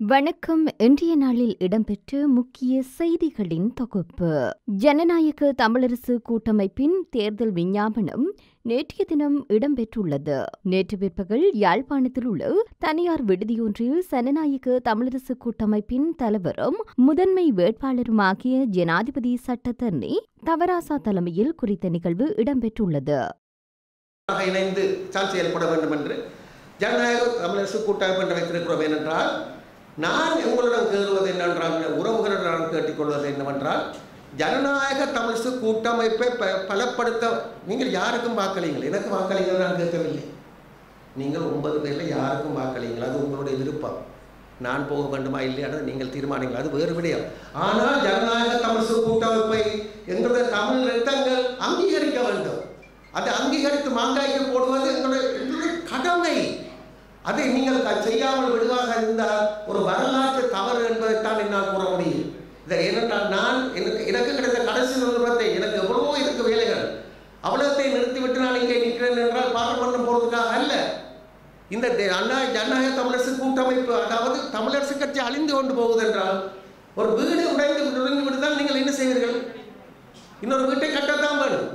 வணக்கம் இன்றைய நாளில் இடம்பெற்ற முக்கிய செய்திகளின் தொகுப்பு ஜனநாயக தமிழரசு கூட்டமைப்பின் தேர்தல் விஞ்ஞாபனம் நேற்றைய தினம் இடம்பெற்றுள்ளது நேற்று பிற்பகல் யாழ்ப்பாணத்தில் உள்ள தனியார் விடுதியொன்றில் ஜனநாயக தமிழரசு கூட்டமைப்பின் தலைவரும் முதன்மை வேட்பாளருமாகிய ஜனாதிபதி சட்டத்தரணி தவராசா தலைமையில் குறித்த நிகழ்வு இடம்பெற்றுள்ளது ஆக இணைந்து தான் செயல்பட வேண்டும் என்று ஜனநாயக தமிழரசு கூட்டமைப்பு என்று வைத்திருக்கிறோம் ஏனென்றால் நான் உங்களிடம் கேளுவது என்னவென்றால் உறவுகளிடம் நான் கேட்டுக்கொள்வது என்னவென்றால் ஜனநாயக தமிழரசு கூட்டமைப்பை ப பலப்படுத்த நீங்கள் யாருக்கும் வாக்களிங்கள் எனக்கு வாக்களிங்கள் நான் கேட்கவில்லை நீங்கள் ஒன்பது பேரில் யாருக்கும் வாக்களிங்கள் அது உங்களுடைய விருப்பம் நான் போக வேண்டுமா இல்லையானது நீங்கள் தீர்மானிங்கள் அது வேறு விடயம் ஆனால் ஜனநாயக தமிழரசு கூட்டமைப்பை எங்களுடைய தமிழ் ரத்தங்கள் அங்கீகரிக்க வேண்டும் அதை அங்கீகரித்து மாங்காய்க்கு போடுவது எங்களுடைய எங்களுடைய கடமை அதை நீங்கள் க- செய்யாமல் விடுவாக இருந்தால் ஒரு வரலாற்று தவறு என்பதைத்தான் என்னால் கூற முடியும் இதை ஏனென்றால் நான் எனக்கு எனக்கு கிடைத்த கடைசி நிறுவனத்தை எனக்கு எவ்வளவோ இருக்கு வேலைகள் அவ்வளோத்தை நிறுத்திவிட்டு நான் இங்கே நிற்கிறேன் என்றால் பாராளுமன்றம் போகிறதுக்காக அல்ல இந்த தே- அண்ணா ஜனநாயக தமிழரசு கூட்டமைப்பு அதாவது தமிழரசு கட்சி அழிந்து கொண்டு போகுது என்றால் ஒரு வீடு உடைந்து உடைந்து விடுதால் நீங்கள் என்ன செய்வீர்கள் இன்னொரு வீட்டை கட்டத்தான் வேணும்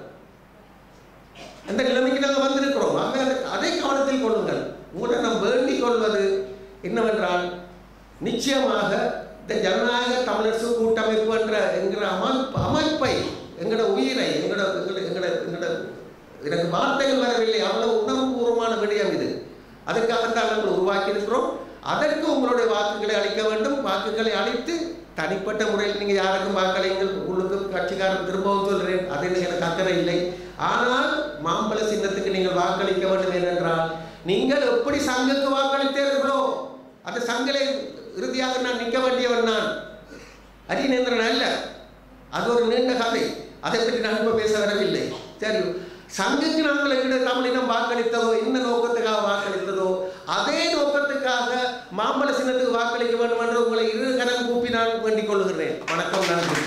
அந்த நிலைமைக்கு நாங்கள் வந்திருக்கிறோம் ஆக அதை- அதை கவனத்தில் கொள்ளுங்கள் உங்களிடம் நாம் வேண்டிக் கொள்வது என்னவென்றால் நிச்சயமாக இந்த ஜனநாயக தமிழரசு கூட்டமைப்பு என்ற என்கிற அமைப்பு அமைப்பை எங்களோட உயிரை எங்களோட எங்களோட எங்களோட எங்களோட எனக்கு வார்த்தைகள் வரவில்லை அவ்வளவு உணர்வுபூர்வமான விடயம் இது அதற்காகத்தான் நாங்கள் உருவாக்கி இருக்கிறோம் அதற்கு உங்களுடைய வாக்குகளை அளிக்க வேண்டும் வாக்குகளை அளித்து தனிப்பட்ட முறையில் நீங்கள் யாருக்கும் வாக்களிங்கள் உங்களுக்கு கட்சிக்காரன் திரும்பவும் சொல்கிறேன் அதில் எனக்கு அக்கறை இல்லை ஆனால் மாம்பழ சின்னத்துக்கு நீங்கள் வாக்களிக்க வேண்டும் ஏனென்றால் நீங்கள் எப்படி சங்குக்கு வாக்களித்தீர்களோ அந்த சங்கிலை இறுதியாக நான் நிற்க வேண்டியவன் நான் அரியநேந்திரன் அல்ல அது ஒரு நீண்ட கதை அதை பற்றி நான் இப்போ பேச வரவில்லை சரி சங்குக்கு நாங்கள் எங்களுடைய தமிழினம் வாக்களித்ததோ என்ன நோக்கத்துக்காக வாக்களித்ததோ அதே நோக்கத்துக்காக மாம்பழ சின்னத்துக்கு வாக்களிக்க வேண்டும் என்று உங்களை இரு கரம் கூப்பி நான் வேண்டிக் கொள்கிறேன் வணக்கம் நன்றி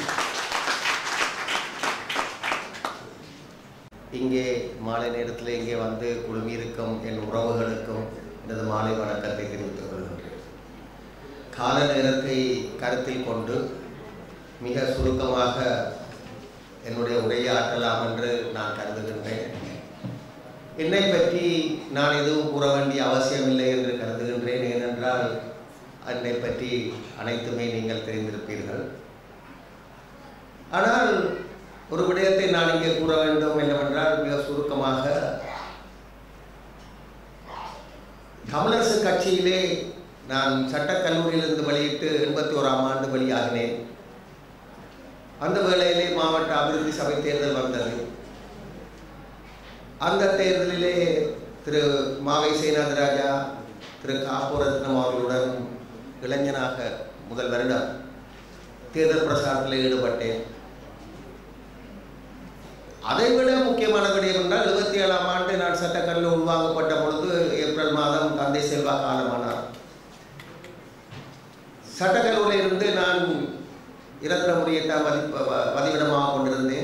இங்கே மாலை நேரத்தில் இங்கே வந்து குழுமியிருக்கும் என் உறவுகளுக்கும் எனது மாலை வணக்கத்தை தெரிவித்துக் கொள்கின்றேன் கால நேரத்தை கருத்தில் கொண்டு மிக சுருக்கமாக என்னுடைய உரையை ஆற்றலாம் என்று நான் கருதுகின்றேன் என்னை பற்றி நான் எதுவும் கூற வேண்டிய அவசியமில்லை என்று கருதுகின்றேன் ஏனென்றால் என்னை பற்றி அனைத்துமே நீங்கள் தெரிந்திருப்பீர்கள் ஆனால் ஒரு விடயத்தை நான் இங்கே கூற வேண்டும் என்னவென்றால் மிக சுருக்கமாக தமிழரசு கட்சியிலே நான் சட்டக்கல்லூரியிலிருந்து வெளியிட்டு எண்பத்தி ஓராம் ஆண்டு வெளியாகினேன் அந்த வேளையிலே மாவட்ட அபிவிருத்தி சபை தேர்தல் வந்தது அந்த தேர்தலிலே திரு மாவை சேனாதிராஜா திரு காப்பூரத்னம் அவர்களுடன் இளைஞனாக முதல் வருடம் தேர்தல் பிரச்சாரத்தில் ஈடுபட்டேன் அதைவிட முக்கியமான விடயம் என்றால் எழுபத்தி ஏழாம் ஆண்டு நான் சட்டக்கல்லில் உள்வாங்கப்பட்ட பொழுது ஏப்ரல் மாதம் தந்தை செல்வா காலமானார் சட்டக்கல்லூரியில் இருந்து நான் இரத்தினமுடியத்தான் வதி வ- வதிவிடமாக கொண்டிருந்தேன்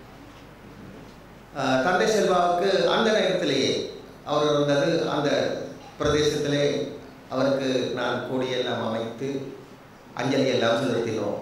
ஆஹ், தந்தை செல்வாவுக்கு அந்த நேரத்திலேயே அவர் இருந்தது அந்த பிரதேசத்திலே அவருக்கு நான் கோடியெல்லாம் அமைத்து அஞ்சலி எல்லாம் செலுத்தினோம்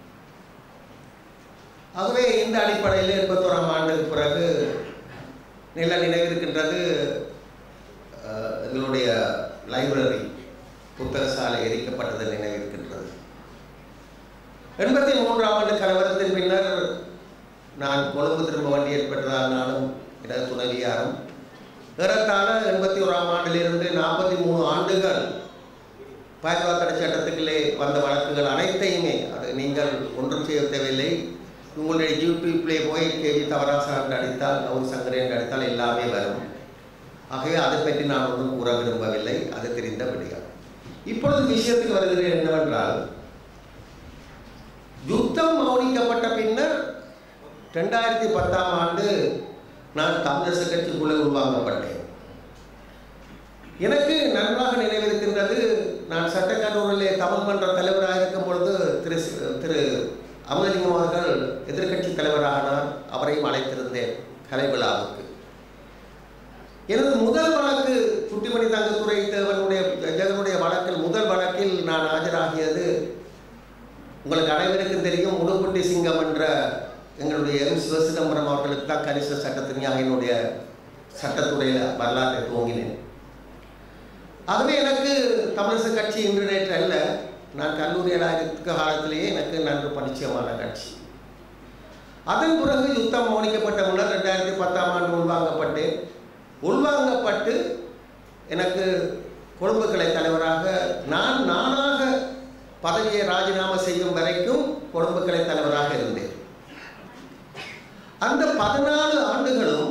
ஆகவே இந்த அடிப்படையில் எண்பத்தோராம் ஆண்டுக்கு பிறகு நல்ல நினைவிருக்கின்றது அஹ், எங்களுடைய லைப்ரரி புத்தக சாலை எரிக்கப்பட்டது நினைவிருக்கின்றது எண்பத்தி மூன்றாம் ஆண்டு கலவரத்தின் பின்னர் நான் கொழும்பு திரும்ப வேண்டி ஏற்பட்டதால் நானும் எனது துணைவியாரும் ஏறத்தாழ எண்பத்தி ஓராம் ஆண்டிலிருந்து நாற்பத்தி மூணு ஆண்டுகள் பாதுகாப்பு தடை சட்டத்துக்குள்ளே வந்த வழக்குகள் அனைத்தையுமே அது நீங்கள் ஒன்றும் செய்ய தேவையில்லை உங்களுடைய யூடியூப்லேயே போய் கேவி தவராசா என்று அடித்தால் அவர் சங்கரே என்று அடித்தால் எல்லாமே வரும் ஆகவே அதை பற்றி நான் ஒன்றும் கூற விரும்பவில்லை அது தெரிந்த விடயம் இப்பொழுது விஷயத்துக்கு வருகிறேன் என்னவென்றால் யுத்தம் மௌனிக்கப்பட்ட பின்னர் ரெண்டாயிரத்தி பத்தாம் ஆண்டு நான் தமிழரசு கட்சிக்குள்ளே உருவாக்கப்பட்டேன் எனக்கு நன்றாக நினைவிருக்கின்றது நான் சட்டக்கல்லூரியிலே தமிழ் மன்ற தலைவராக இருக்கும் பொழுது திரு சி- திரு அமலலிங்கம் அவர்கள் எதிர்க்கட்சி தலைவரானார் அவரையும் அழைத்திருந்தேன் கலை விழாவுக்கு எனது முதல் வழக்கு குட்டிமணி தங்கத்துறை தேவனுடைய ஜெகனுடைய வழக்கில் முதல் வழக்கில் நான் ஆஜராக குட்டி சிங்கம் என்ற எங்களுடைய எம் சிவசிதம்பரம் அவர்களுக்கு தான் கனிஷ்ட சட்டத்தினியாக என்னுடைய சட்டத்துறையில் வரலாற்றை துவங்கினேன் ஆகவே எனக்கு தமிழிசை கட்சி இன்று நேற்று அல்ல நான் கல்லூரியில் இருக்க காலத்திலேயே எனக்கு நன்கு பரிச்சயமான கட்சி அதன் பிறகு யுத்தம் மௌனிக்கப்பட்ட முன்னர் ரெண்டாயிரத்தி பத்தாம் ஆண்டு உள்வாங்கப்பட்டேன் உள்வாங்கப்பட்டு எனக்கு கொழும்பு கிளை தலைவராக நான் நானாக பதவியை ராஜினாமா செய்யும் வரைக்கும் கொழும்பு கிளை தலைவராக இருந்தேன் அந்த பதினாலு ஆண்டுகளும்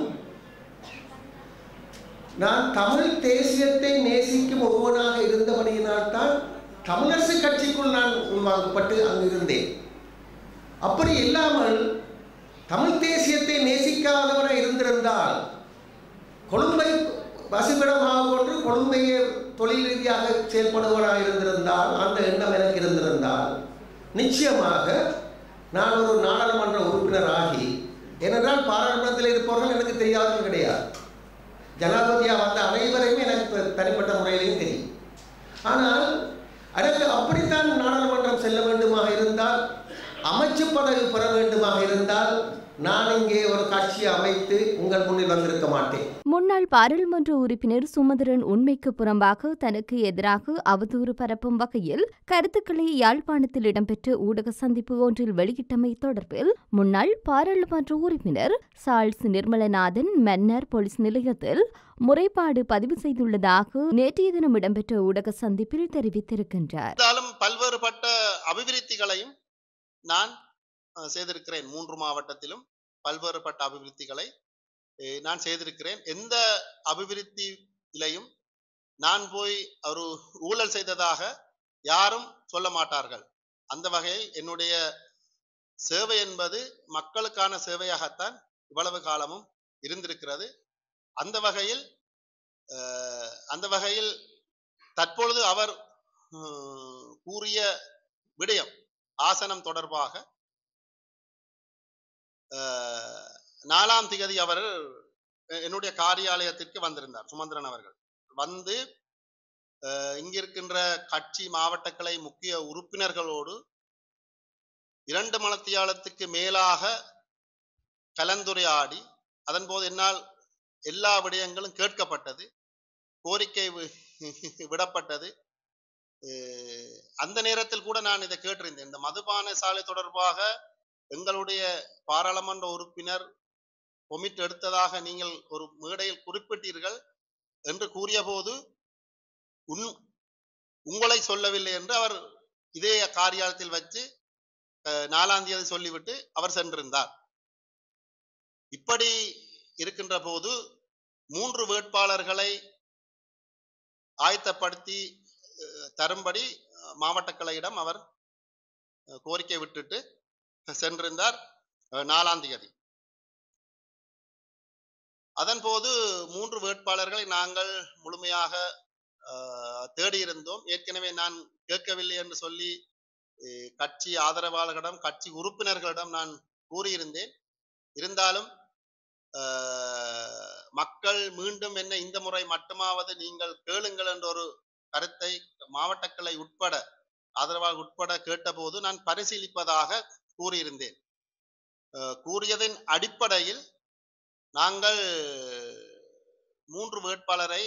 நான் தமிழ் தேசியத்தை நேசிக்கும் ஒருவனாக இருந்தபடியினால் தான் தமிழரசு கட்சிக்குள் நான் உள்வாங்கப்பட்டு அங்கு இருந்தேன் அப்படி இல்லாமல் தமிழ் தேசியத்தை நேசிக்காதவராக இருந்திருந்தால் கொழும்பை வசிப்பிடமாக கொண்டு கொழும்பையே தொழில் ரீதியாக செயல்படுவராக இருந்திருந்தால் அந்த எண்ணம் எனக்கு இருந்திருந்தால் நிச்சயமாக நான் ஒரு நாடாளுமன்ற உறுப்பினராகி ஏனென்றால் பாராளுமன்றத்தில் இருப்பவர்கள் எனக்கு தெரியாதவர்கள் கிடையாது ஜனாதிபதியாக வந்த அனைவரையும் எனக்கு தனிப்பட்ட முறையிலையும் தெரியும் ஆனால் எனக்கு அப்படித்தான் நாடாளுமன்றம் செல்ல வேண்டுமாக இருந்தால் அமைச்சு பதவி பெற வேண்டுமாக இருந்தால் நான் இங்கே ஒரு கட்சியை அமைத்து உங்கள் முன்னில் வந்திருக்க மாட்டேன் முன்னாள் பாராளுமன்ற உறுப்பினர் சுமந்திரன் உண்மைக்கு புறம்பாக தனக்கு எதிராக அவதூறு பரப்பும் வகையில் கருத்துக்களை யாழ்ப்பாணத்தில் இடம்பெற்ற ஊடக சந்திப்பு ஒன்றில் வெளியிட்டமை தொடர்பில் முன்னாள் பாராளுமன்ற உறுப்பினர் சார்ல்ஸ் நிர்மலநாதன் மன்னர் போலீஸ் நிலையத்தில் முறைப்பாடு பதிவு செய்துள்ளதாக நேற்றைய தினம் இடம்பெற்ற ஊடக சந்திப்பில் தெரிவித்திருக்கின்றார் இருந்தாலும் பல்வேறுபட்ட அபிவிருத்திகளையும் நான் அஹ், செய்திருக்கிறேன் மூன்று மாவட்டத்திலும் பல்வேறுபட்ட அபிவிருத்திகளை அஹ், நான் செய்திருக்கிறேன் எந்த அபிவிருத்தியிலையும் நான் போய் ஒரு ஊழல் செய்ததாக யாரும் சொல்ல மாட்டார்கள் அந்த வகையில் என்னுடைய சேவை என்பது மக்களுக்கான சேவையாகத்தான் இவ்வளவு காலமும் இருந்திருக்கிறது அந்த வகையில் அஹ், அந்த வகையில் தற்பொழுது அவர் ஹம், கூறிய விடயம் ஆசனம் தொடர்பாக அஹ், நாலாம் திகதி அவர் எ- என்னுடைய காரியாலயத்திற்கு வந்திருந்தார் சுமந்திரன் அவர்கள் வந்து அஹ், இங்கிருக்கின்ற கட்சி மாவட்ட கிளை முக்கிய உறுப்பினர்களோடு இரண்டு மணத்தியாலத்துக்கு மேலாக கலந்துரையாடி அதன் போது என்னால் எல்லா விடயங்களும் கேட்கப்பட்டது கோரிக்கை வி- விடப்பட்டது அஹ் அந்த நேரத்தில் கூட நான் இதை கேட்டிருந்தேன் இந்த மதுபான சாலை தொடர்பாக எங்களுடைய பாராளுமன்ற உறுப்பினர் கொமிட் எடுத்ததாக நீங்கள் ஒரு மேடையில் குறிப்பிட்டீர்கள் என்று கூறிய போது உன் உங்களை சொல்லவில்லை என்று அவர் இதே காரியாலயத்தில் வச்சு அஹ், நாலாம் தேதி சொல்லிவிட்டு அவர் சென்றிருந்தார் இப்படி இருக்கின்ற போது மூன்று வேட்பாளர்களை ஆயத்தப்படுத்தி அஹ், தரும்படி அஹ், மாவட்ட கிளையிடம் அவர் அஹ், கோரிக்கை விட்டுட்டு சென்றிருந்தார் அஹ், நாலாம் தேதி அதன் போது மூன்று வேட்பாளர்களை நாங்கள் முழுமையாக அஹ், தேடியிருந்தோம் ஏற்கனவே நான் கேட்கவில்லை என்று சொல்லி அஹ், கட்சி ஆதரவாளர்களிடம் கட்சி உறுப்பினர்களிடம் நான் கூறியிருந்தேன் இருந்தாலும் அஹ், மக்கள் மீண்டும் என்ன இந்த முறை மட்டுமாவது நீங்கள் கேளுங்கள் என்ற ஒரு கருத்தை மாவட்ட கிளை உட்பட ஆதரவாளர் உட்பட கேட்டபோது நான் பரிசீலிப்பதாக கூறியிருந்தேன் அஹ், கூறியதன் அடிப்படையில் நாங்கள் மூன்று வேட்பாளரை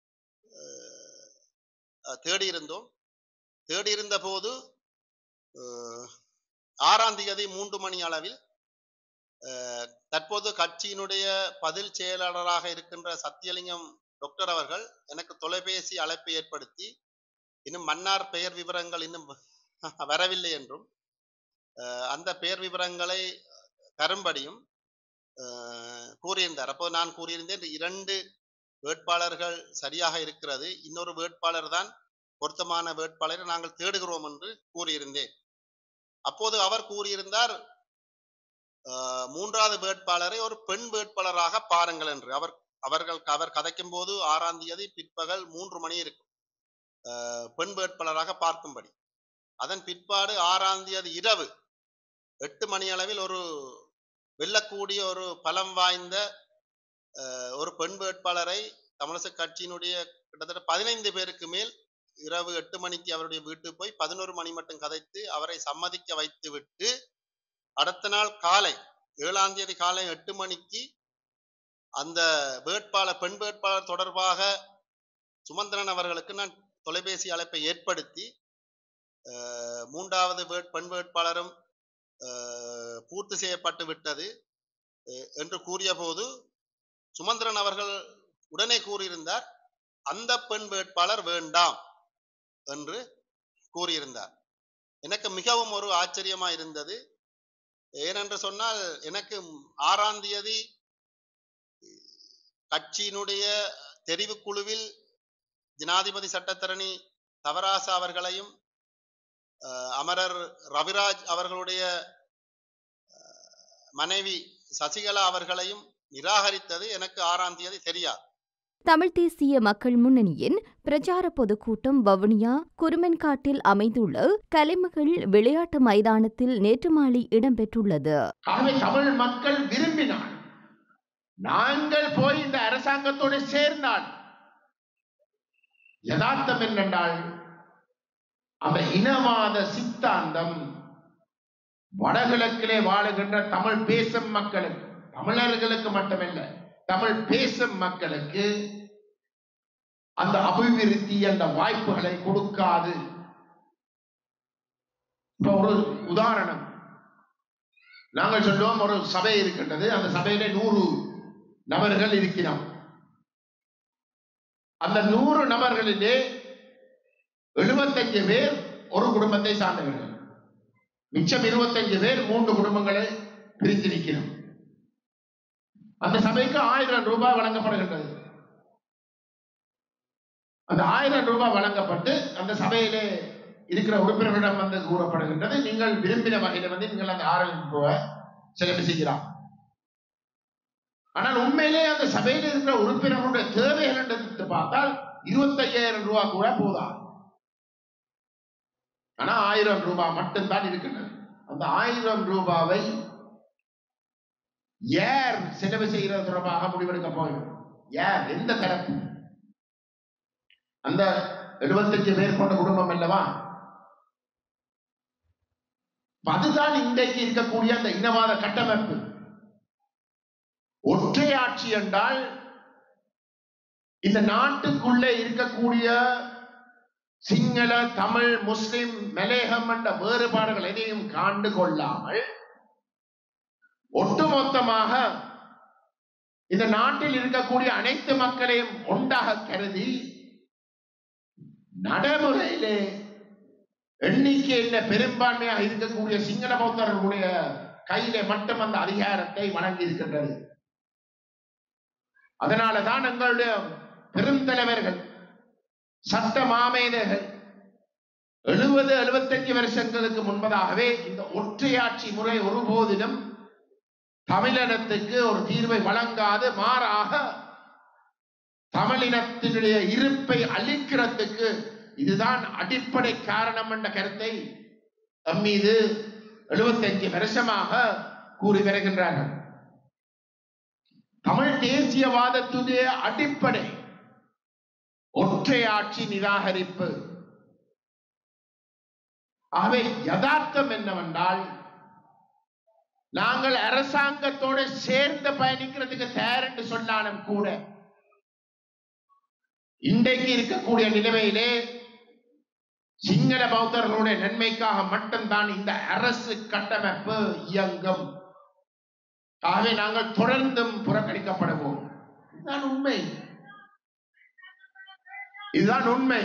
அஹ், தேடியிருந்தோம் தேடியிருந்த போது அஹ், ஆறாம் தேதி மூன்று மணி அளவில் அஹ், தற்போது கட்சியினுடைய பதில் செயலாளராக இருக்கின்ற சத்தியலிங்கம் டாக்டர் அவர்கள் எனக்கு தொலைபேசி அழைப்பை ஏற்படுத்தி இன்னும் மன்னார் பெயர் விவரங்கள் இன்னும் வரவில்லை என்றும் அஹ், அந்த பெயர் விவரங்களை தரும்படியும் அஹ், கூறியிருந்தார் அப்போ நான் கூறியிருந்தேன் இந்த இரண்டு வேட்பாளர்கள் சரியாக இருக்கிறது இன்னொரு வேட்பாளர் தான் பொருத்தமான வேட்பாளரை நாங்கள் தேடுகிறோம் என்று கூறியிருந்தேன் அப்போது அவர் கூறியிருந்தார் அஹ், மூன்றாவது வேட்பாளரை ஒரு பெண் வேட்பாளராக பாருங்கள் என்று அவர் அவர்கள் அவர் கதைக்கும் போது ஆறாம் தேதி பிற்பகல் மூன்று மணி இருக்கும் அஹ், பெண் வேட்பாளராக பார்க்கும்படி அதன் பிற்பாடு ஆறாம் தேதி இரவு எட்டு மணி அளவில் ஒரு வெல்லக்கூடிய ஒரு பலம் வாய்ந்த அஹ், ஒரு பெண் வேட்பாளரை தமிழிசை கட்சியினுடைய கிட்டத்தட்ட பதினைந்து பேருக்கு மேல் இரவு எட்டு மணிக்கு அவருடைய வீட்டுக்கு போய் பதினோரு மணி மட்டும் கதைத்து அவரை சம்மதிக்க வைத்து விட்டு அடுத்த நாள் காலை ஏழாம் தேதி காலை எட்டு மணிக்கு அந்த வேட்பாளர் பெண் வேட்பாளர் தொடர்பாக சுமந்திரன் அவர்களுக்கு நான் தொலைபேசி அழைப்பை ஏற்படுத்தி அஹ், மூன்றாவது வேட் பெண் வேட்பாளரும் அஹ், பூர்த்தி செய்யப்பட்டு விட்டது அஹ், என்று கூறிய போது சுமந்திரன் அவர்கள் உடனே கூறியிருந்தார் அந்த பெண் வேட்பாளர் வேண்டாம் என்று கூறியிருந்தார் எனக்கு மிகவும் ஒரு ஆச்சரியமா இருந்தது ஏனென்று சொன்னால் எனக்கு ஆறாம் தேதி கட்சியினுடைய தெரிவுக்குழுவில் ஜனாதிபதி சட்டத்தரணி தவராசா அவர்களையும் அஹ், அமரர் ரவிராஜ் அவர்களுடைய அஹ், மனைவி சசிகலா அவர்களையும் நிராகரித்தது எனக்கு ஆறாம் தேதி தெரியாது தமிழ் தேசிய மக்கள் முன்னணியின் பிரச்சார பொதுக்கூட்டம் வவுனியா குருமென்காட்டில் அமைந்துள்ள கலைமகள் விளையாட்டு மைதானத்தில் நேற்று மாலை இடம்பெற்றுள்ளது ஆகவே தமிழ் மக்கள் விரும்பினார் நாங்கள் போய் இந்த அரசாங்கத்தோடு சேர்ந்தால் யதார்த்தம் என்னென்றால் அந்த இனவாத சித்தாந்தம் வடகிழக்கிலே வாழுகின்ற தமிழ் பேசும் மக்களுக்கு தமிழர்களுக்கு மட்டுமல்ல தமிழ் பேசும் மக்களுக்கு அந்த அபிவிருத்தி அந்த வாய்ப்புகளை கொடுக்காது இப்ப ஒரு உதாரணம் நாங்கள் சொல்லுவோம் ஒரு சபை இருக்கின்றது அந்த சபையில நூறு நபர்கள் இருக்கிறோம் அந்த நூறு நபர்களிலே எழுபத்தஞ்சு பேர் ஒரு குடும்பத்தை சார்ந்தவர்கள் மிச்சம் இருபத்தஞ்சு பேர் மூன்று குடும்பங்களை பிரித்து நிற்கிறோம் அந்த சபைக்கு ஆயிரம் ரூபாய் வழங்கப்படுகின்றது அந்த ஆயிரம் ரூபாய் வழங்கப்பட்டு அந்த சபையிலே இருக்கிற உறுப்பினர்களிடம் வந்து கூறப்படுகின்றது நீங்கள் விரும்பின வகையில வந்து நீங்கள் அந்த ஆயிரம் ரூபாய் செலவு செய்யலாம் ஆனால் உண்மையிலே அந்த சபையில் இருக்கிற உறுப்பினர்களுடைய தேவைகள் என்று பார்த்தால் இருபத்தையாயிரம் ரூபாய் கூட போதா ஆனா ஆயிரம் ரூபாய் மட்டும்தான் இருக்கின்றது அந்த ஆயிரம் ரூபாவை யார் செலவு செய்கிறது தொடர்பாக முடிவெடுக்க போகிறோம் யார் எந்த தரப்பு அந்த எழுபத்தஞ்சு பேர் கொண்ட குடும்பம் அல்லவா அப்ப அதுதான் இன்றைக்கு இருக்கக்கூடிய அந்த இனவாத கட்டமைப்பு ஒற்றையாட்சி என்றால் இந்த நாட்டுக்குள்ளே இருக்கக்கூடிய சிங்கள தமிழ் முஸ்லிம் மலேகம் என்ற வேறுபாடுகள் எதையும் காண்டு கொள்ளாமல் ஒட்டுமொத்தமாக இந்த நாட்டில் இருக்கக்கூடிய அனைத்து மக்களையும் ஒன்றாக கருதி நடைமுறையிலே எண்ணிக்கையில் பெரும்பான்மையாக இருக்கக்கூடிய சிங்கள பௌத்தர்களுடைய கையிலே மட்டும் அந்த அதிகாரத்தை வழங்கி இருக்கின்றது அதனாலதான் எங்களுடைய பெருந்தலைவர்கள் சட்ட மாமேதர்கள் எழுபது எழுபத்தஞ்சு வருஷங்களுக்கு முன்பதாகவே இந்த ஒற்றையாட்சி முறை ஒருபோதிலும் தமிழினத்துக்கு ஒரு தீர்வை வழங்காது மாறாக தமிழினத்தினுடைய இருப்பை அழிக்கிறதுக்கு இதுதான் அடிப்படை காரணம் என்ற கருத்தை தம் மீது எழுபத்தஞ்சு வருஷமாக கூறி வருகின்றார்கள் தமிழ் தேசியவாதத்துடைய அடிப்படை ஒற்றையாட்சி நிராகரிப்பு ஆகவே யதார்த்தம் என்னவென்றால் நாங்கள் அரசாங்கத்தோடு சேர்ந்து பயணிக்கிறதுக்கு தயார் என்று சொன்னாலும் கூட இன்றைக்கு இருக்கக்கூடிய நிலைமையிலே சிங்கள பௌத்தர்களுடைய நன்மைக்காக மட்டும்தான் இந்த அரசு கட்டமைப்பு இயங்கும் ஆகவே நாங்கள் தொடர்ந்தும் புறக்கணிக்கப்படுவோம் இதுதான் உண்மை இதுதான் உண்மை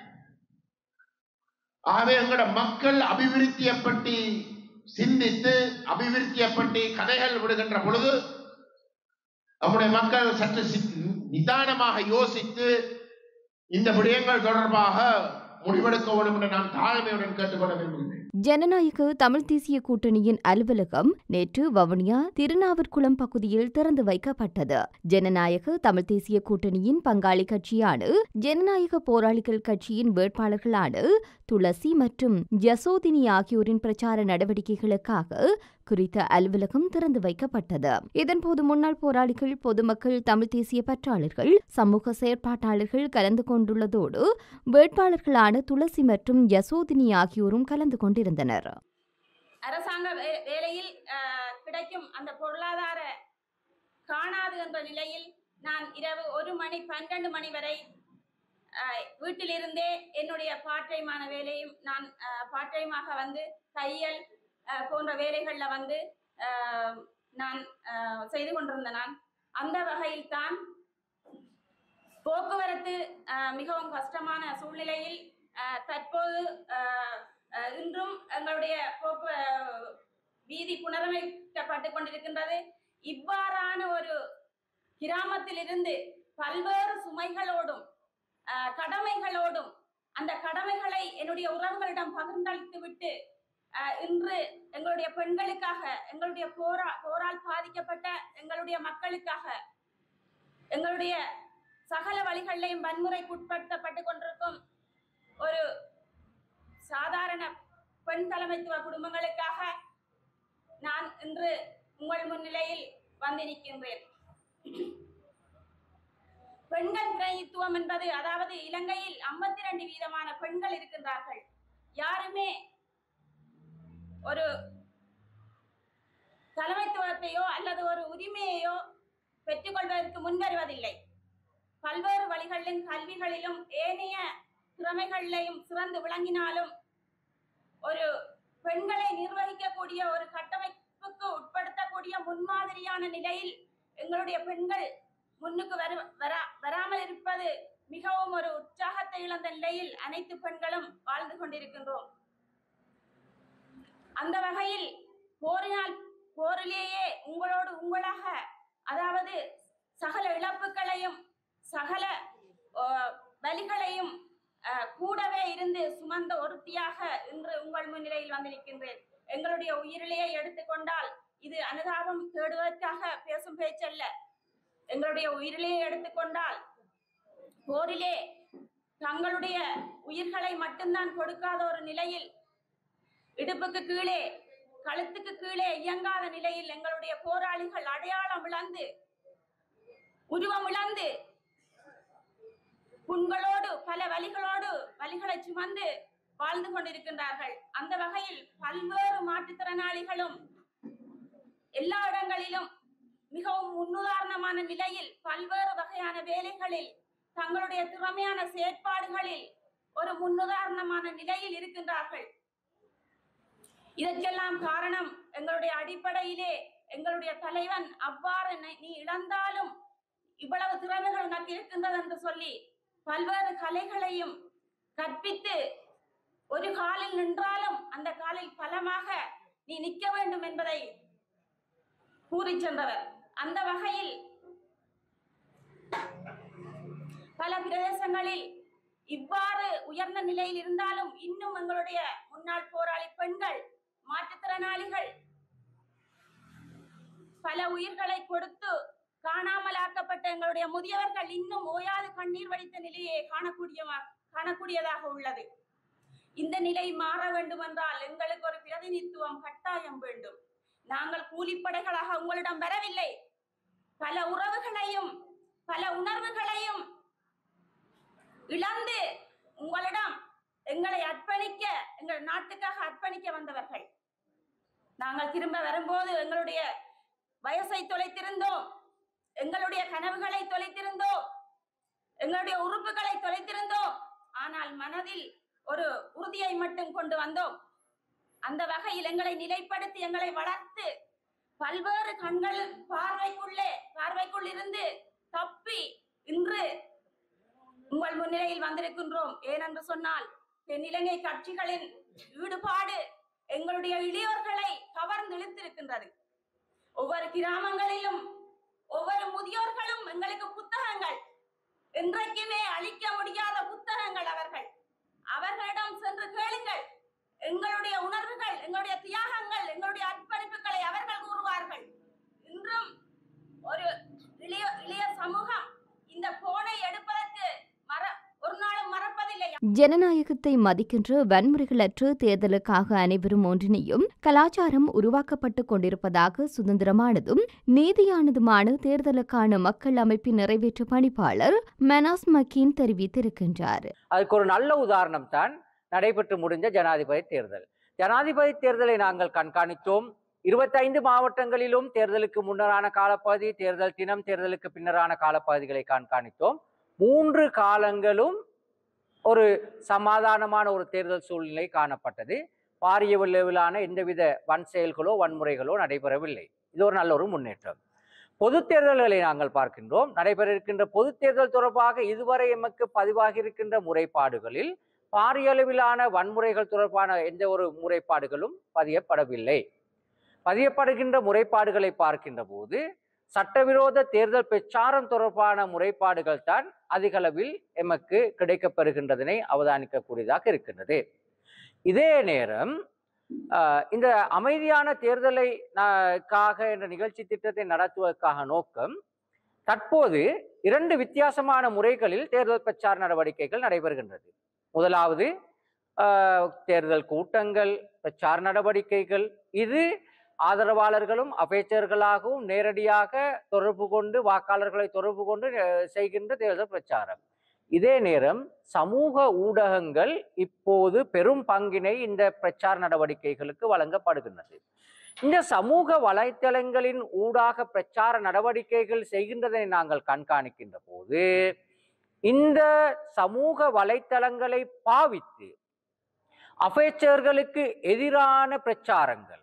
ஆகவே எங்களோட மக்கள் அபிவிருத்தியை பற்றி சிந்தித்து அபிவிருத்தியை பற்றி கதைகள் விடுகின்ற பொழுது நம்முடைய மக்கள் சற்று சி- நிதானமாக யோசித்து இந்த விடயங்கள் தொடர்பாக முடிவெடுக்க வேண்டும் என்று நான் தாழ்மையுடன் கேட்டுக்கொள்ள விரும்புகிறேன் ஜனநாயக தமிழ் தேசிய கூட்டணியின் அலுவலகம் நேற்று வவுனியா திருநாவற்குளம் பகுதியில் திறந்து வைக்கப்பட்டது ஜனநாயக தமிழ் தேசிய கூட்டணியின் பங்காளி கட்சியான ஜனநாயக போராளிகள் கட்சியின் வேட்பாளர்களான துளசி மற்றும் யசோதினி ஆகியோரின் பிரச்சார நடவடிக்கைகளுக்காக குறித்த அலுவலகம் திறந்து வைக்கப்பட்டது இதன்போது முன்னாள் போராளிகள் பொதுமக்கள் தமிழ் தேசிய பற்றாளர்கள் சமூக செயற்பாட்டாளர்கள் கலந்து கொண்டுள்ளதோடு வேட்பாளர்களான துளசி மற்றும் யசோதினி ஆகியோரும் கலந்து கொண்டிருந்தனர் அரசாங்க வே- வேலையில் அஹ், கிடைக்கும் அந்த பொருளாதார காணாது என்ற நிலையில் நான் இரவு ஒரு மணி பன்னெண்டு மணி வரை அஹ், வீட்டிலிருந்தே என்னுடைய பார்ட் டைமான வேலையும் நான் பார்ட் டைமாக வந்து தையல் அஹ், போன்ற வேலைகளில் வந்து அஹ், நான் அஹ், செய்து கொண்டிருந்த நான் அந்த வகையில் தான் போக்குவரத்து அஹ், மிகவும் கஷ்டமான சூழ்நிலையில் அஹ், தற்போது அஹ், அஹ், இன்றும் எங்களுடைய போக்கு வீதி புனரமைக்கப்பட்டு கொண்டிருக்கின்றது இவ்வாறான ஒரு கிராமத்திலிருந்து பல்வேறு சுமைகளோடும் அஹ், கடமைகளோடும் அந்த கடமைகளை என்னுடைய உறவுகளிடம் பகிர்ந்தளித்து விட்டு அஹ், இன்று எங்களுடைய பெண்களுக்காக எங்களுடைய போரா போரால் பாதிக்கப்பட்ட எங்களுடைய மக்களுக்காக எங்களுடைய சகல வழிகளிலையும் வன்முறைக்குட்படுத்தப்பட்டு கொண்டிருக்கும் ஒரு சாதாரண பெண் தலைமைத்துவ குடும்பங்களுக்காக நான் இன்று உங்கள் முன்னிலையில் வந்திருக்கின்றேன் பெண்கள் பிரதித்துவம் என்பது அதாவது இலங்கையில் 52 ரெண்டு வீதமான பெண்கள் இருக்கின்றார்கள் யாருமே ஒரு தலைமைத்துவத்தையோ அல்லது ஒரு உரிமையையோ பெற்றுக்கொள்வதற்கு முன்வருவதில்லை பல்வேறு வழிகளிலும் கல்விகளிலும் ஏனைய திறமைகளிலையும் சிறந்து விளங்கினாலும் ஒரு பெண்களை நிர்வகிக்கக்கூடிய ஒரு கட்டமைப்புக்கு உட்படுத்தக்கூடிய முன்மாதிரியான நிலையில் எங்களுடைய பெண்கள் முன்னுக்கு வரு வரா வராமல் இருப்பது மிகவும் ஒரு உற்சாகத்தை இழந்த நிலையில் அனைத்து பெண்களும் வாழ்ந்து கொண்டிருக்கின்றோம் அந்த வகையில் போரினால் போரிலேயே உங்களோடு உங்களாக அதாவது சகல இழப்புகளையும் சகல அஹ், வலிகளையும் அஹ், கூடவே இருந்து சுமந்த ஒருத்தியாக இன்று உங்கள் முன்னிலையில் வந்திருக்கின்றேன் எங்களுடைய உயிரிலேயே எடுத்துக்கொண்டால் இது அனுதாபம் தேடுவதற்காக பேசும் பேச்சல்ல எங்களுடைய உயிரிலேயே எடுத்துக்கொண்டால் போரிலே தங்களுடைய உயிர்களை மட்டும்தான் கொடுக்காத ஒரு நிலையில் இடுப்புக்கு கீழே கழுத்துக்கு கீழே இயங்காத நிலையில் எங்களுடைய போராளிகள் அடையாளம் இழந்து உருவம் இழந்து புண்களோடு பல வலிகளோடு வலிகளை சுமந்து வாழ்ந்து கொண்டிருக்கின்றார்கள் அந்த வகையில் பல்வேறு மாற்றுத்திறனாளிகளும் எல்லா இடங்களிலும் மிகவும் முன்னுதாரணமான நிலையில் பல்வேறு வகையான வேலைகளில் தங்களுடைய திறமையான செயற்பாடுகளில் ஒரு முன்னுதாரணமான நிலையில் இருக்கின்றார்கள் இதற்கெல்லாம் காரணம் எங்களுடைய அடிப்படையிலே எங்களுடைய தலைவன் அவ்வாறு நீ- நீ இழந்தாலும் இவ்வளவு திறமைகள் உனக்கு இருக்கின்றது என்று சொல்லி பல்வேறு கலைகளையும் கற்பித்து ஒரு காலில் நின்றாலும் அந்த காலில் பலமாக நீ நிற்க வேண்டும் என்பதை கூறிச் சென்றவர் அந்த வகையில் பல பிரதேசங்களில் இவ்வாறு உயர்ந்த நிலையில் இருந்தாலும் இன்னும் எங்களுடைய முன்னாள் போராளி பெண்கள் மாற்றுத்திறனாளிகள் பல உயிர்களை கொடுத்து காணாமலாக்கப்பட்ட எங்களுடைய முதியவர்கள் இன்னும் ஓயாது கண்ணீர் வடித்த நிலையை காணக்கூடிய காணக்கூடியதாக உள்ளது இந்த நிலை மாற வேண்டும் என்றால் எங்களுக்கு ஒரு பிரதிநிதித்துவம் கட்டாயம் வேண்டும் நாங்கள் கூலிப்படைகளாக உங்களிடம் வரவில்லை பல உறவுகளையும் பல உணர்வுகளையும் இழந்து உங்களிடம் எங்களை அர்ப்பணிக்க எங்கள் நாட்டுக்காக அர்ப்பணிக்க வந்தவர்கள் நாங்கள் திரும்ப வரும்போது எங்களுடைய வயசை தொலைத்திருந்தோம் எங்களுடைய கனவுகளை தொலைத்திருந்தோம் எங்களுடைய உறுப்புகளை தொலைத்திருந்தோம் ஆனால் மனதில் ஒரு உறுதியை மட்டும் கொண்டு வந்தோம் அந்த வகையில் எங்களை நிலைப்படுத்தி எங்களை வளர்த்து பல்வேறு கண்கள் பார்வைக்குள்ளே பார்வைக்குள் இருந்து தப்பி இன்று உங்கள் முன்னிலையில் வந்திருக்கின்றோம் ஏனென்று சொன்னால் தென்னிலங்கை கட்சிகளின் ஈடுபாடு எங்களுடைய இளையோர்களை கவர்ந்து இழுத்திருக்கின்றது ஒவ்வொரு கிராமங்களிலும் ஒவ்வொரு முதியோர்களும் எங்களுக்கு புத்தகங்கள் இன்றைக்குமே அழிக்க முடியாத புத்தகங்கள் அவர்கள் அவர்களிடம் சென்று கேளுங்கள் எங்களுடைய உணர்வுகள் எங்களுடைய தியாகங்கள் எங்களுடைய அர்ப்பணிப்புகளை அவர்கள் கூறுவார்கள் இன்றும் ஒரு இளைய இளைய சமூகம் இந்த போனை எடுப்பதற்கு மற ஒரு நாளும் மறப்பதில்லை ஜனநாயகத்தை மதிக்கின்ற வன்முறைகளற்ற தேர்தலுக்காக அனைவரும் ஒன்றிணையும் கலாச்சாரம் உருவாக்கப்பட்டுக் கொண்டிருப்பதாக சுதந்திரமானதும் நீதியானதுமான தேர்தலுக்கான மக்கள் அமைப்பின் நிறைவேற்று பணிப்பாளர் மனாஸ் மக்கீன் தெரிவித்திருக்கின்றார் அதுக்கு ஒரு நல்ல உதாரணம் தான் நடைபெற்று முடிஞ்ச ஜனாதிபதி தேர்தல் ஜனாதிபதி தேர்தலை நாங்கள் கண்காணித்தோம் இருபத்தைந்து மாவட்டங்களிலும் தேர்தலுக்கு முன்னரான காலப்பகுதி தேர்தல் தினம் தேர்தலுக்கு பின்னரான காலப்பகுதிகளை கண்காணித்தோம் மூன்று காலங்களும் ஒரு சமாதானமான ஒரு தேர்தல் சூழ்நிலை காணப்பட்டது பாரிய அளவிலான எந்தவித வன் செயல்களோ வன்முறைகளோ நடைபெறவில்லை இது ஒரு நல்ல ஒரு முன்னேற்றம் பொது தேர்தல்களை நாங்கள் பார்க்கின்றோம் நடைபெற இருக்கின்ற பொது தேர்தல் தொடர்பாக இதுவரை எமக்கு பதிவாகி இருக்கின்ற முறைப்பாடுகளில் பாரிய அளவிலான வன்முறைகள் தொடர்பான எந்த ஒரு முறைப்பாடுகளும் பதியப்படவில்லை பதியப்படுகின்ற முறைப்பாடுகளை பார்க்கின்ற போது சட்டவிரோத தேர்தல் பிரச்சாரம் தொடர்பான முறைப்பாடுகள் தான் அதிகளவில் எமக்கு கிடைக்கப்பெறுகின்றதனை அவதானிக்கக்கூடியதாக இருக்கின்றது இதே நேரம் ஆஹ், இந்த அமைதியான தேர்தலை நா- காக என்ற நிகழ்ச்சி திட்டத்தை நடத்துவதற்காக நோக்கம் தற்போது இரண்டு வித்தியாசமான முறைகளில் தேர்தல் பிரச்சார நடவடிக்கைகள் நடைபெறுகின்றது முதலாவது ஆஹ், தேர்தல் கூட்டங்கள் பிரச்சார நடவடிக்கைகள் இது ஆதரவாளர்களும் அபேச்சர்களாகவும் நேரடியாக தொடர்பு கொண்டு வாக்காளர்களை தொடர்பு கொண்டு அஹ், செய்கின்ற தேர்தல் பிரச்சாரம் இதே நேரம் சமூக ஊடகங்கள் இப்போது பெரும் பங்கினை இந்த பிரச்சார நடவடிக்கைகளுக்கு வழங்கப்படுகின்றது இந்த சமூக வலைத்தளங்களின் ஊடாக பிரச்சார நடவடிக்கைகள் செய்கின்றதை நாங்கள் கண்காணிக்கின்ற போது இந்த சமூக வலைத்தளங்களை பாவித்து அபேச்சர்களுக்கு எதிரான பிரச்சாரங்கள்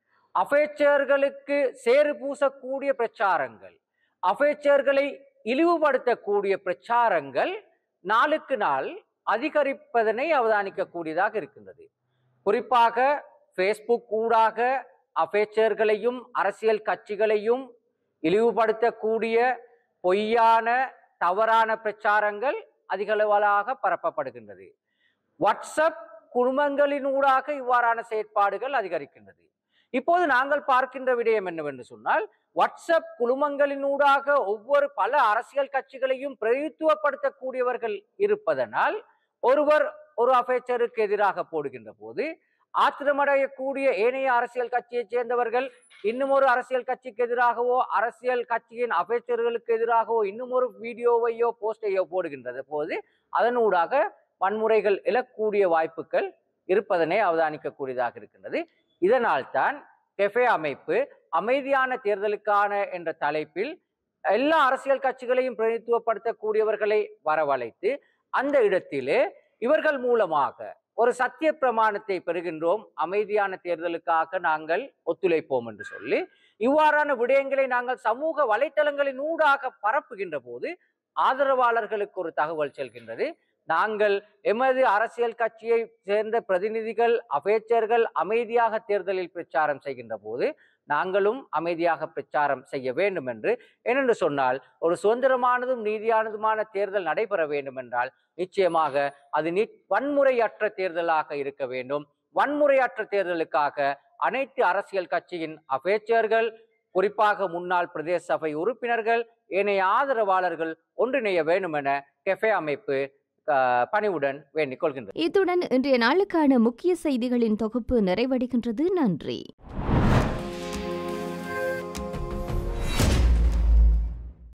அபேச்சர்களுக்கு சேறு பூசக்கூடிய பிரச்சாரங்கள் அபேச்சர்களை இழிவுபடுத்தக்கூடிய பிரச்சாரங்கள் நாளுக்கு நாள் அதிகரிப்பதனை அவதானிக்கக்கூடியதாக இருக்கின்றது குறிப்பாக ஃபேஸ்புக் ஊடாக அபேச்சர்களையும் அரசியல் கட்சிகளையும் இழிவுபடுத்தக்கூடிய பொய்யான தவறான பிரச்சாரங்கள் அதிகளவாக பரப்பப்படுகின்றது வாட்ஸ்அப் குடும்பங்களினூடாக இவ்வாறான செயற்பாடுகள் அதிகரிக்கின்றது இப்போது நாங்கள் பார்க்கின்ற விடயம் என்னவென்று சொன்னால் வாட்ஸ்அப் குழுமங்களினூடாக ஒவ்வொரு பல அரசியல் கட்சிகளையும் பிரதித்துவப்படுத்தக்கூடியவர்கள் இருப்பதனால் ஒருவர் ஒரு அபேச்சருக்கு எதிராக போடுகின்ற போது ஆத்திரமடையக்கூடிய ஏனைய அரசியல் கட்சியைச் சேர்ந்தவர்கள் இன்னும் ஒரு அரசியல் கட்சிக்கு எதிராகவோ அரசியல் கட்சியின் அபேச்சர்களுக்கு எதிராகவோ இன்னும் ஒரு வீடியோவையோ போஸ்டையோ போடுகின்றது போது அதனூடாக வன்முறைகள் எழக்கூடிய வாய்ப்புகள் இருப்பதனை அவதானிக்கக்கூடியதாக இருக்கின்றது இதனால் தான் கெஃபே அமைப்பு அமைதியான தேர்தலுக்கான என்ற தலைப்பில் எல்லா அரசியல் கட்சிகளையும் பிரதித்துவப்படுத்தக்கூடியவர்களை வரவழைத்து அந்த இடத்திலே இவர்கள் மூலமாக ஒரு சத்திய பிரமாணத்தை பெறுகின்றோம் அமைதியான தேர்தலுக்காக நாங்கள் ஒத்துழைப்போம் என்று சொல்லி இவ்வாறான விடயங்களை நாங்கள் சமூக வலைத்தளங்களின் ஊடாக பரப்புகின்ற போது ஆதரவாளர்களுக்கு ஒரு தகவல் செல்கின்றது நாங்கள் எமது அரசியல் கட்சியை சேர்ந்த பிரதிநிதிகள் அபேச்சர்கள் அமைதியாக தேர்தலில் பிரச்சாரம் செய்கின்ற போது நாங்களும் அமைதியாக பிரச்சாரம் செய்ய வேண்டும் என்று ஏனென்று சொன்னால் ஒரு சுதந்திரமானதும் நீதியானதுமான தேர்தல் நடைபெற வேண்டும் என்றால் நிச்சயமாக அது நி வன்முறையற்ற தேர்தலாக இருக்க வேண்டும் வன்முறையற்ற தேர்தலுக்காக அனைத்து அரசியல் கட்சியின் அபேச்சர்கள் குறிப்பாக முன்னாள் பிரதேச சபை உறுப்பினர்கள் ஏனைய ஆதரவாளர்கள் ஒன்றிணைய வேண்டும் என கெஃபே அமைப்பு அஹ், பணிவுடன் வேண்டிக் கொள்கின்றது இத்துடன் இன்றைய நாளுக்கான முக்கிய செய்திகளின் தொகுப்பு நிறைவடைகின்றது நன்றி